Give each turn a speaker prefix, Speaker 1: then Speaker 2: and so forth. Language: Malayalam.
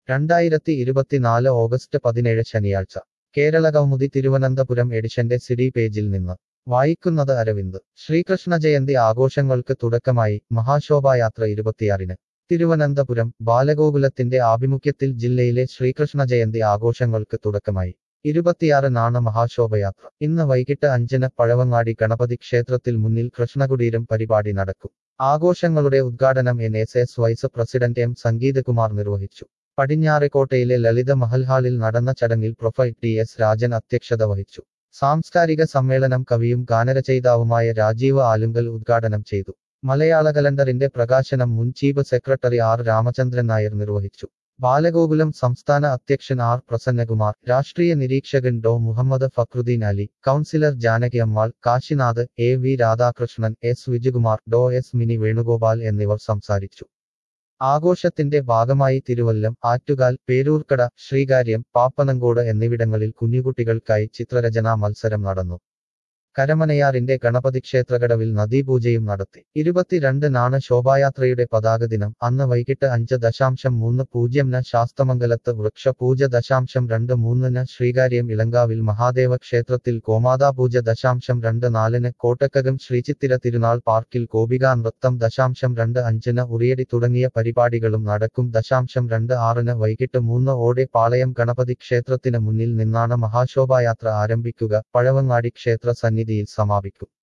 Speaker 1: രണ്ടായിരത്തി ഇരുപത്തിനാല് ഓഗസ്റ്റ് പതിനേഴ് ശനിയാഴ്ച കേരള കൗമുദി തിരുവനന്തപുരം എഡിഷന്റെ സിഡി പേജിൽ നിന്ന് വായിക്കുന്നത് അരവിന്ദ് ശ്രീകൃഷ്ണ ജയന്തി ആഘോഷങ്ങൾക്ക് തുടക്കമായി മഹാശോഭായാത്ര ഇരുപത്തിയാറിന് തിരുവനന്തപുരം ബാലഗോകുലത്തിന്റെ ആഭിമുഖ്യത്തിൽ ജില്ലയിലെ ശ്രീകൃഷ്ണ ജയന്തി ആഘോഷങ്ങൾക്ക് തുടക്കമായി ഇരുപത്തിയാറിനാണ് മഹാശോഭയാത്ര ഇന്ന് വൈകിട്ട് അഞ്ചിന് പഴവങ്ങാടി ഗണപതി ക്ഷേത്രത്തിൽ മുന്നിൽ കൃഷ്ണകുടീരം പരിപാടി നടക്കും ആഘോഷങ്ങളുടെ ഉദ്ഘാടനം N S S vice president M Sangeethakumar നിർവഹിച്ചു പടിഞ്ഞാറെക്കോട്ടയിലെ ലളിത മഹൽ ഹാളിൽ നടന്ന ചടങ്ങിൽ പ്രൊഫൈൽ ടി എസ് രാജൻ അധ്യക്ഷത വഹിച്ചു സാംസ്കാരിക സമ്മേളനം കവിയും ഗാനരചയിതാവുമായ രാജീവ് ആലുങ്കൽ ഉദ്ഘാടനം ചെയ്തു മലയാള കലണ്ടറിന്റെ പ്രകാശനം മുൻ chief secretary R Ramachandran Nair നിർവഹിച്ചു ബാലഗോകുലം സംസ്ഥാന അധ്യക്ഷൻ ആർ പ്രസന്നകുമാർ രാഷ്ട്രീയ നിരീക്ഷകൻ Dr Muhammad Fakruddin Ali councillor Janaki Ammal Kashinath A V Radhakrishnan S Vijayakumar Dr S Mini Venugopal എന്നിവർ സംസാരിച്ചു ആഘോഷത്തിന്റെ ഭാഗമായി തിരുവല്ലം ആറ്റുകാൽ പേരൂർക്കട ശ്രീകാര്യം പാപ്പനങ്കോട് എന്നിവിടങ്ങളിൽ കുഞ്ഞുകുട്ടികൾക്കായി ചിത്രരചനാ മത്സരം നടന്നു കരമനയാറിന്റെ ഗണപതി ക്ഷേത്രകടവിൽ നദീപൂജയും നടത്തി ഇരുപത്തിരണ്ടിനാണ് ശോഭായാത്രയുടെ പതാക ദിനം അന്ന് വൈകിട്ട് അഞ്ച് ദശാംശം മൂന്ന് പൂജ്യംന് ശാസ്തമംഗലത്ത് വൃക്ഷപൂജ ദശാംശം രണ്ട് മൂന്നിന് ശ്രീകാര്യം ഇളങ്കാവിൽ മഹാദേവ ക്ഷേത്രത്തിൽ ഗോമാതാപൂജ ദശാംശം രണ്ട് നാലിന് കോട്ടക്കകം ശ്രീചിത്തിര തിരുനാൾ പാർക്കിൽ ഗോപികാ നൃത്തം ദശാംശം രണ്ട് അഞ്ചിന് ഉറിയടി തുടങ്ങിയ പരിപാടികളും നടക്കും ദശാംശം രണ്ട് ആറിന് വൈകിട്ട് മൂന്ന് ഓടെ പാളയം ഗണപതി ക്ഷേത്രത്തിന് മുന്നിൽ നിന്നാണ് മഹാശോഭായാത്ര ആരംഭിക്കുക പഴവങ്ങാടി ക്ഷേത്ര സന്നിധിയിൽ സമാപിക്കും